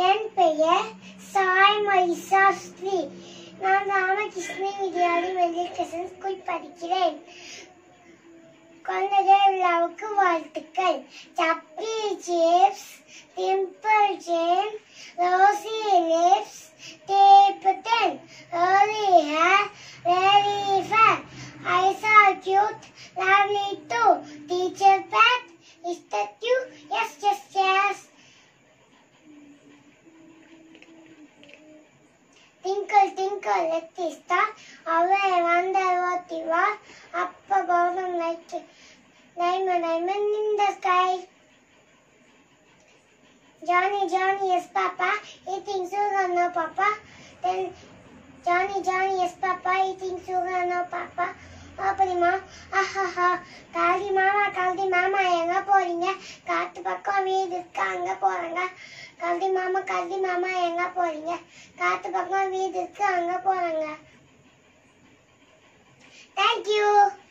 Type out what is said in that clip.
என் பெயர் சாய்மொழி சாஸ்திரி நான் Ramakrishna வித்யாலி matriculation school படிக்கிறேன் குழந்தை விழாவுக்கு வாழ்த்துக்கள் chubby cheeks dimple chin rosy lips teeth within early hair very fair eyes are cute lovely too teacher pet is that you yes yes yes Tinkle, tinkle, little star, away wonder what you are, up above and like a diamond, diamond in the sky. Johnny, Johnny, yes, Papa, eating sugar, no, Papa. Then Johnny, Johnny, yes, Papa, eating sugar, no, Papa. அப்படிமா ஆஹாஹா கல்தி மாமா கல்தி மாமா எங்க போறீங்க காத்து பக்கம் வீடு இருக்கு அங்க போறாங்க கல்தி மாமா கல்தி மாமா எங்க போறீங்க காத்து பக்கம் வீடு இருக்கு அங்க போறாங்க தேங்க்யூ